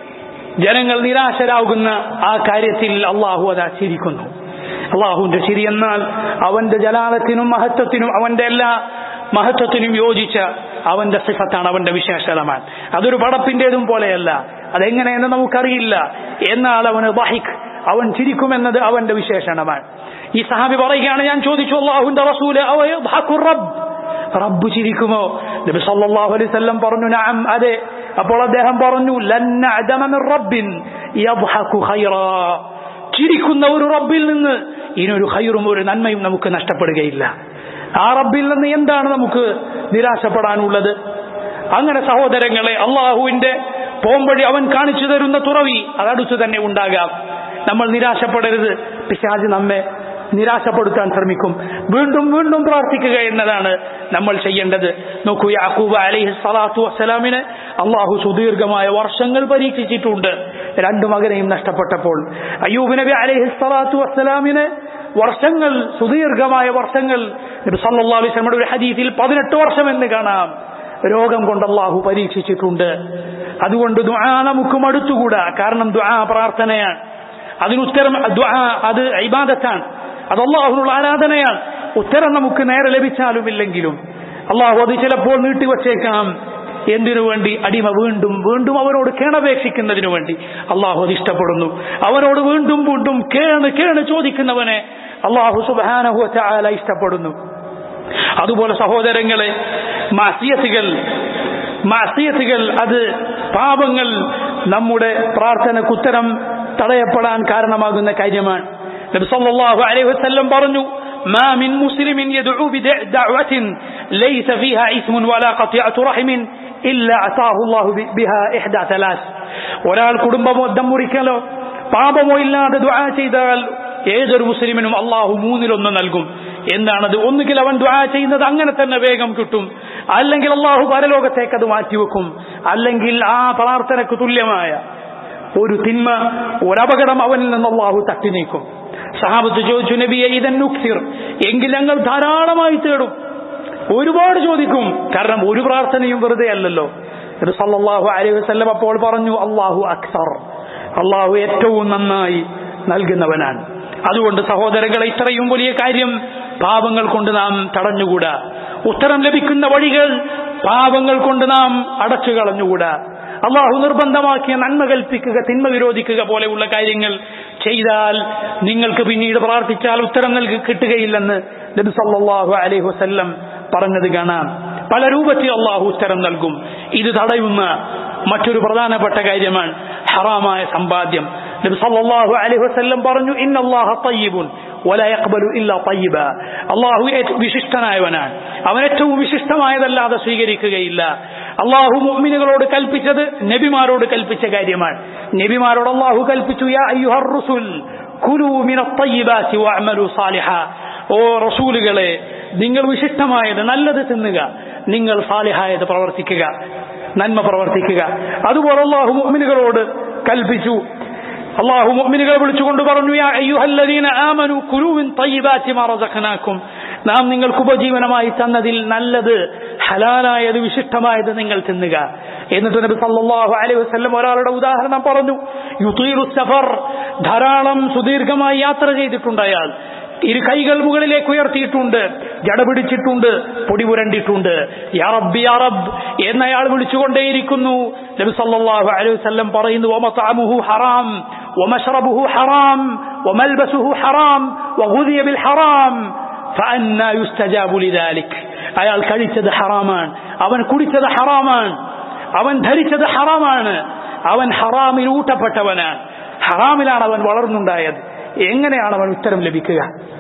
[SPEAKER 1] ജനങ്ങൾ നിരാശരാകുന്ന ആ കാര്യത്തിൽ അള്ളാഹു അതാ ചിരിക്കുന്നു അള്ളാഹുവിന്റെ ചിരി എന്നാൽ അവന്റെ ജലാലത്തിനും മഹത്വത്തിനും അവന്റെ എല്ലാ മഹത്വത്തിനും യോജിച്ച അവന്റെ സിഫത്താണ് അവന്റെ വിശേഷതമാണ് അതൊരു പടപ്പിന്റേതും പോലെയല്ല അതെങ്ങനെയെന്ന് നമുക്കറിയില്ല എന്നാൽ അവന് ബഹിഖ് അവൻ ചിരിക്കുമെന്നത് അവന്റെ വിശേഷണമാണ് ഈ സഹാബി പറയുകയാണ് ഞാൻ ചോദിച്ചു അള്ളാഹുന്റെ റസൂല് റബ്ബ് റബ്ബ് ചിരിക്കുമോ നബി സല്ലല്ലാഹു അലൈഹി വസല്ലം പറഞ്ഞു നഅം അതെ അപ്പോൾ അദ്ദേഹം പറഞ്ഞു ലന്ന അദമ മിൻ റബ്ബിൻ യദ്ഹഖു ഖൈറാ ചിരിക്കുന്ന ഒരു റബ്ബിൽ നിന്ന് ഇനിയൊരു ഖൈറും ഒരു നന്മയും നമുക്ക് നഷ്ടപ്പെടുകയില്ല ആ റബ്ബിൽ നിന്ന് എന്താണ് നമുക്ക് നിരാശപ്പെടാനുള്ളത് അങ്ങനെ സഹോദരങ്ങളെ അള്ളാഹുവിന്റെ പോംവഴി അവൻ കാണിച്ചു തരുന്ന തുറവി അതടുത്തു തന്നെ ഉണ്ടാകാം നമ്മൾ നിരാശപ്പെടരുത് പിശാജ് നമ്മെ നിരാശപ്പെടുത്താൻ ശ്രമിക്കും വീണ്ടും വീണ്ടും പ്രാർത്ഥിക്കുക എന്നതാണ് നമ്മൾ ചെയ്യേണ്ടത് നോക്കൂ യാക്കൂബ് അലൈഹി സ്വലാത്തു വസ്സലാമിനെ അള്ളാഹു സുദീർഘമായ വർഷങ്ങൾ പരീക്ഷിച്ചിട്ടുണ്ട് രണ്ടു മകനെയും നഷ്ടപ്പെട്ടപ്പോൾ അയ്യൂബ് നബി അലൈഹി സ്വലാത്തു വസ്സലാമിനെ വർഷങ്ങൾ സുദീർഘമായ വർഷങ്ങൾ നബി സല്ലല്ലാഹു അലൈഹി വസല്ലമയുടെ ഒരു ഹദീസിൽ പതിനെട്ട് വർഷം എന്ന് കാണാം രോഗം കൊണ്ട് അള്ളാഹു പരീക്ഷിച്ചിട്ടുണ്ട് അതുകൊണ്ട് ദുആ നമുക്ക് മടുത്തുകൂടാ കാരണം ദുആ പ്രാർത്ഥനയാണ് അതിനുത്തരം ദുആ അത് ഇബാദത്താണ് അത് അള്ളാഹുനുള്ള ആരാധനയാണ് ഉത്തരം നമുക്ക് നേരെ ലഭിച്ചാലും ഇല്ലെങ്കിലും അള്ളാഹു അത് ചിലപ്പോൾ നീട്ടിവച്ചേക്കാം എന്തിനു വേണ്ടി അടിമ വീണ്ടും വീണ്ടും അവനോട് കേണപേക്ഷിക്കുന്നതിനു വേണ്ടി അള്ളാഹു അത് ഇഷ്ടപ്പെടുന്നു അവനോട് വീണ്ടും വീണ്ടും കേണ് കേണ് ചോദിക്കുന്നവനെ അള്ളാഹു സുബാനഹു ചാല ഇഷ്ടപ്പെടുന്നു അതുപോലെ സഹോദരങ്ങളെ മാസിയത്തുകൾ മാസിയത്തുകൾ അത് പാപങ്ങൾ നമ്മുടെ പ്രാർത്ഥനക്കുത്തരം തടയപ്പെടാൻ കാരണമാകുന്ന കാര്യമാണ് നബി സല്ലല്ലാഹു അലൈഹി വസല്ലം പറഞ്ഞു ما من مسلم يدعو بدعوة ليس فيها إثم ولا قطيعة رحم إلا أتاه الله بها إحدى ثلاث ഒരാൾ കുടുംബമോ ദം മുറിക്കലോ പാപമോ ഇല്ലാതെ ദുആ ചെയ്താൽ ഏതൊരു മുസ്ലിമിനും അള്ളാഹു മൂന്നിലൊന്ന് നൽകും എന്താണത് ഒന്നുകിൽ അവൻ ദുആ ചെയ്യുന്നത് അങ്ങനെ തന്നെ വേഗം കിട്ടും അല്ലെങ്കിൽ അള്ളാഹു പരലോകത്തേക്ക് അത് മാറ്റിവെക്കും അല്ലെങ്കിൽ ആ പ്രാർത്ഥനക്ക് തുല്യമായ ഒരു തിന്മ ഒരപകടം അവനിൽ നിന്ന് അള്ളാഹു തട്ടി നീക്കും സഹാബത്ത് ചോദിച്ചു നബിയെ ഇതൻ നുക്സിർ എങ്കിൽ ഞങ്ങൾ ധാരാളമായി തേടും ഒരുപാട് ചോദിക്കും കാരണം ഒരു പ്രാർത്ഥനയും വെറുതെ അല്ലല്ലോ ഇത് സല്ലല്ലാഹു അലൈഹി വസല്ലം അപ്പോൾ പറഞ്ഞു അള്ളാഹു അക്സർ അള്ളാഹു ഏറ്റവും നന്നായി നൽകുന്നവനാണ് അതുകൊണ്ട് സഹോദരങ്ങളെ ഇത്രയും വലിയ കാര്യം പാപങ്ങൾ കൊണ്ട് നാം തടഞ്ഞുകൂടാ ഉത്തരം ലഭിക്കുന്ന വഴികൾ പാപങ്ങൾ കൊണ്ട് നാം അടച്ചു കളഞ്ഞുകൂടാ അള്ളാഹു നിർബന്ധമാക്കിയ നന്മ കൽപ്പിക്കുക തിന്മ വിരോധിക്കുക പോലെയുള്ള കാര്യങ്ങൾ ചെയ്താൽ നിങ്ങൾക്ക് പിന്നീട് പ്രാർത്ഥിച്ചാൽ ഉത്തരം നൽകി കിട്ടുകയില്ലെന്ന് നബി സല്ലല്ലാഹു അലൈഹി വസല്ലം പറഞ്ഞത് കാണാം പല രൂപത്തിൽ അള്ളാഹു ഉത്തരം നൽകും ഇത് തടയുന്ന മറ്റൊരു പ്രധാനപ്പെട്ട കാര്യമാണ് ഹറാമായ സമ്പാദ്യം നബി സല്ലല്ലാഹു അലൈഹി വസല്ലം പറഞ്ഞു ഇന്നല്ലാഹ തയ്യിബുൻ വല യഖ്ബലു ഇല്ലാ തയ്യിബ അള്ളാഹു വിശിഷ്ടനായവനാണ് അവൻ ഏറ്റവും വിശിഷ്ടമായതല്ലാതെ സ്വീകരിക്കുകയില്ല അള്ളാഹു മുഅ്മിനുകളോട് കൽപ്പിച്ചത് നബിമാരോട് കൽപ്പിച്ച കാര്യമാണ് നബിമാരോട് അള്ളാഹു കൽപ്പിച്ചു യാ അയ്യുഹർ റുസുൽ കുലു മിനത് തയ്യിബാതി വഅമലു സാലിഹാ ഓ റസൂലുകളെ നിങ്ങൾ വിശിഷ്ടമായത് നല്ലത് തിന്നുക നിങ്ങൾ സാലിഹായത് പ്രവർത്തിക്കുക നന്മ പ്രവർത്തിക്കുക അതുപോലെ അള്ളാഹു മുഅ്മിനുകളോട് കൽപ്പിച്ചു അള്ളാഹു മുഅ്മിനുകളെ വിളിച്ചുകൊണ്ട് പറഞ്ഞു യാ അയ്യുഹല്ലദീന ആമനു കുലൂ മിൻ തയ്യിബാതി മാ റസഖനാക്കും നാം നിങ്ങൾക്ക് ഉപജീവനമായി തന്നതിൽ നല്ലത് ഹലാലായത് വിശിഷ്ടമായത് നിങ്ങൾ തിന്നുക എന്നിട്ട് നബി സല്ലല്ലാഹു അലൈഹി വസല്ലം ഒരാളുടെ ഉദാഹരണം പറഞ്ഞു യുതീറു സഫർ ധാരാളം സുദീർഘമായി യാത്ര ചെയ്തിട്ടുണ്ട് അയാൾ ഇരു കൈകൾ മുകളിലേക്ക് ഉയർത്തിയിട്ടുണ്ട് ജട പിടിച്ചിട്ടുണ്ട് പൊടി പുരണ്ടിട്ടുണ്ട് യാ റബ്ബി യാ റബ്ബ് എന്നയാൾ വിളിച്ചുകൊണ്ടേയിരിക്കുന്നു നബി സല്ലല്ലാഹു അലൈഹി വസല്ലം പറയുന്നു വമതഅമുഹു ഹറാം വമശ്റബുഹു ഹറാം വമൽബസുഹു ഹറാം വഗുദിയ ബിൽ ഹറാം فأنا يستجاب لذلك അയാൾ കഴിച്ചത് ഹറാമാണ് അവൻ കുടിച്ചത് ഹറാമാണ് അവൻ ധരിച്ചത് ഹറാമാണ് അവൻ ഹറാമിൽ ഊട്ടപ്പെട്ടവനാണ് ഹറാമിലാണ് അവൻ വളർന്നുണ്ടായത് എങ്ങനെയാണ് അവൻ ഉത്തരം ലഭിക്കുക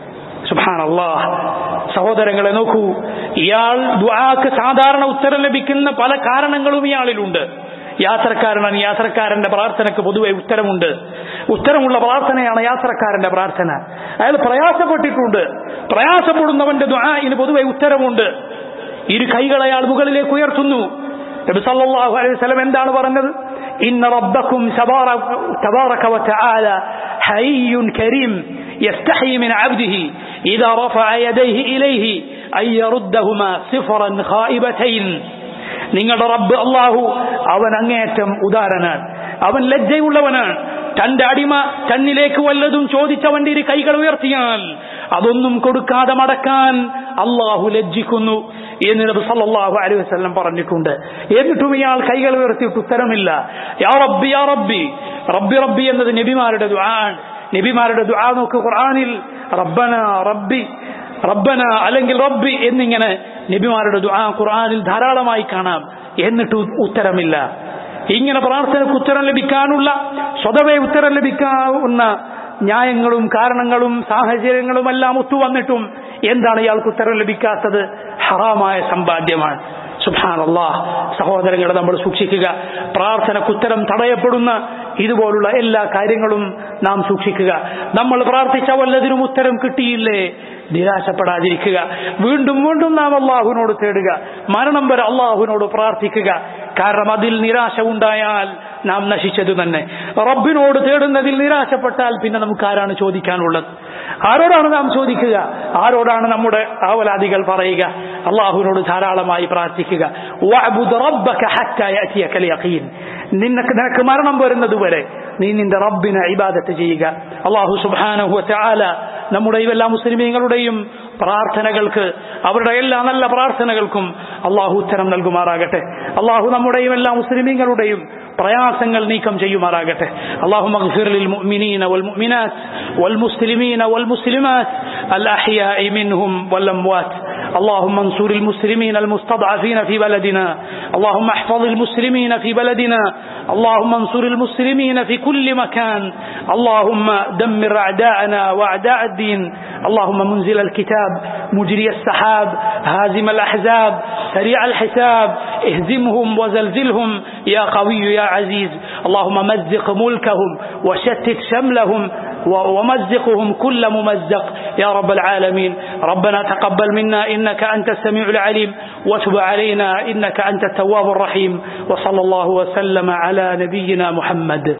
[SPEAKER 1] സുബാനല്ലാഹ് സഹോദരങ്ങളെ നോക്കൂ ഇയാൾ ദുആക്ക് സാധാരണ ഉത്തരം ലഭിക്കുന്ന പല കാരണങ്ങളും ഇയാളിലുണ്ട് യാത്രക്കാരനാണ് യാത്രക്കാരന്റെ പ്രാർത്ഥനയ്ക്ക് പൊതുവെ ഉത്തരമുണ്ട് ഉത്തരമുള്ള പ്രാർത്ഥനയാണ് യാത്രക്കാരന്റെ പ്രാർത്ഥന അയാൾ പ്രയാസപ്പെട്ടിട്ടുണ്ട് പ്രയാസപ്പെടുന്നവന്റെ ദുആഇന് പൊതുവെ ഉത്തരമുണ്ട് ഇരു കൈകൾ അയാൾ മുകളിലേക്ക് ഉയർത്തുന്നു നബി സല്ലല്ലാഹു അലൈഹി വസല്ലം എന്താണ് പറഞ്ഞത് ഇന്ന റബ്ബക്കും തബാറക വതആല ഹയ്യുൻ കരീം يستحي من عبده إذا رفع يديه إليه أن يردهما صفرا خائبتين നിങ്ങളുടെ റബ്ബ് അള്ളാഹു അവൻ അങ്ങേയറ്റം ഉദാരനാണ് അവൻ ലജ്ജയുള്ളവനാണ് തന്റെ അടിമ തന്നിലേക്ക് വല്ലതും ചോദിച്ചവന്റെ ഇരു കൈകൾ ഉയർത്തിയാൽ അതൊന്നും കൊടുക്കാതെ മടക്കാൻ അള്ളാഹു ലജ്ജിക്കുന്നു എന്ന് നബി സല്ലല്ലാഹു അലൈഹി വസല്ലം പറഞ്ഞിട്ടുണ്ട് എന്നിട്ടും ഇയാൾ കൈകൾ ഉയർത്തിയിട്ട് ഉത്തരമില്ല യാ റബ്ബി യാ റബ്ബി റബ്ബി റബ്ബി എന്നത് നബിമാരുടെ ദുആൻ നബിമാരുടെ ദുആ നോക്ക് ഖുർആനിൽ റബ്ബന റബ്ബി റബ്ബന അല്ലെങ്കിൽ റബ്ബി എന്നിങ്ങനെ നബിമാരുടെ ദുആ ഖുർആനിൽ ധാരാളമായി കാണാം എന്നിട്ട് ഉത്തരമില്ല ഇങ്ങനെ പ്രാർത്ഥനയ്ക്ക് ഉത്തരം ലഭിക്കാനുള്ള സ്വതവേ ഉത്തരം ലഭിക്കാവുന്ന ന്യായങ്ങളും കാരണങ്ങളും സാഹചര്യങ്ങളും എല്ലാം ഒത്തുവന്നിട്ടും എന്താണ് ഇയാൾക്ക് ഉത്തരം ലഭിക്കാത്തത് ഹറാമായ സമ്പാദ്യമാണ് സുഭാനല്ലാ സഹോദരങ്ങളെ നമ്മൾ സൂക്ഷിക്കുക പ്രാർത്ഥനയ്ക്ക് ഉത്തരം തടയപ്പെടുന്ന ഇതുപോലുള്ള എല്ലാ കാര്യങ്ങളും നാം സൂക്ഷിക്കുക നമ്മൾ പ്രാർത്ഥിച്ച വല്ലതിനും ഉത്തരം കിട്ടിയില്ലേ നിരാശപ്പെടാതിരിക്കുക വീണ്ടും വീണ്ടും നാം അള്ളാഹുവിനോട് തേടുക മരണം വരെ അള്ളാഹുവിനോട് പ്രാർത്ഥിക്കുക കാരണം അതിൽ നിരാശ ഉണ്ടായാൽ നാം നശിച്ചത് തന്നെ റബ്ബിനോട് തേടുന്നതിൽ നിരാശപ്പെട്ടാൽ പിന്നെ നമുക്ക് ആരാണ് ചോദിക്കാനുള്ളത് ആരോടാണ് നാം ചോദിക്കുക ആരോടാണ് നമ്മുടെ ആവലാദികൾ പറയുക അള്ളാഹുവിനോട് ധാരാളമായി പ്രാർത്ഥിക്കുക നിനക്ക് നിനക്ക് മരണം വരുന്നത് വരെ നീ നിന്റെ റബ്ബിനെ ഇബാദത്ത് ചെയ്യുക അള്ളാഹു സുബാനഹു ചാല നമ്മുടെ എല്ലാ മുസ്ലിമീങ്ങളുടെയും പ്രാർത്ഥനകൾക്ക് അവരുടെ എല്ലാ നല്ല പ്രാർത്ഥനകൾക്കും അള്ളാഹു ഉത്തരം നൽകുമാറാകട്ടെ അള്ളാഹു നമ്മുടെയും എല്ലാ മുസ്ലിമീങ്ങളുടെയും പ്രയാസങ്ങൾ നീക്കം ചെയ്യുമാറാകട്ടെ അള്ളാഹു മഗ്ഫിർ للمؤمنين والمؤمنات والمسلمين والمسلمات الأحياء منهم والأموات اللهم انصر المسلمين المستضعفين في بلدنا اللهم احفظ المسلمين في بلدنا اللهم انصر المسلمين في كل مكان اللهم دمر أعداءنا وأعداء الدين اللهم منزل الكتاب مجري السحاب هازم الأحزاب سريع الحساب اهزمهم وزلزلهم يا قوي يا عزيز اللهم مزق ملكهم وشتت شملهم ومزقهم كل ممزق يا رب العالمين ربنا تقبل منا إنك أنت السميع العليم وتب علينا إنك أنت التواب الرحيم وصلى الله وسلم على نبينا محمد